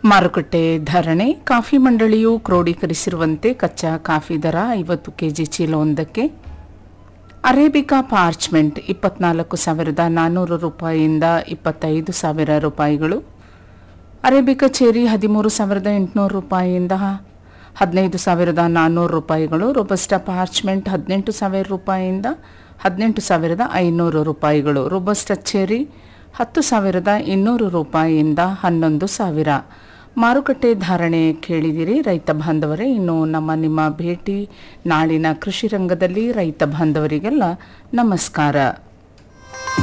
ಮಾರುಕಟ್ಟೆ ಧಾರಣೆ ಕಾಫಿ ಮಂಡಳಿಯು ಕ್ರೋಢೀಕರಿಸಿರುವಂತೆ ಕಚ್ಚಾ ಕಾಫಿ ದರ ಐವತ್ತು ಕೆಜಿ ಚೀಲವೊಂದಕ್ಕೆ ಅರೇಬಿಕಾ ಪಾರ್ಚ್ಮೆಂಟ್ ಇಪ್ಪತ್ನಾಲ್ಕು ಸಾವಿರದ ನಾನ್ನೂರು ರೂಪಾಯಿಯಿಂದ ಇಪ್ಪತ್ತೈದು ಸಾವಿರ ರೂಪಾಯಿಗಳು ಅರೇಬಿಕಾ ಚೇರಿ ಹದಿಮೂರು ಸಾವಿರದ ಎಂಟುನೂರು ರೂಪಾಯಿಯಿಂದ ಹದಿನೈದು ಸಾವಿರದ ನಾನ್ನೂರು ರೂಪಾಯಿಗಳು ರೋಬಸ್ಟಾ ಪಾರ್ಚ್ಮೆಂಟ್ ಹದಿನೆಂಟು ಸಾವಿರ ರೂಪಾಯಿಯಿಂದ ಹದಿನೆಂಟು ಸಾವಿರದ ಐನೂರು ರೂಪಾಯಿಗಳು ರೋಬಸ್ಟಾ ಚೇರಿ ಹತ್ತು ಸಾವಿರದ ಇನ್ನೂರು ರೂಪಾಯಿಯಿಂದ ಹನ್ನೊಂದು ಸಾವಿರ ಮಾರುಕಟ್ಟೆ ಧಾರಣೆ ಕೇಳಿದಿರಿ ರೈತ ಬಾಂಧವರೇ ಇನ್ನು ನಮ್ಮ ನಿಮ್ಮ ಭೇಟಿ ನಾಳಿನ ಕೃಷಿ ರಂಗದಲ್ಲಿ ರೈತ ಬಾಂಧವರಿಗೆಲ್ಲ ನಮಸ್ಕಾರ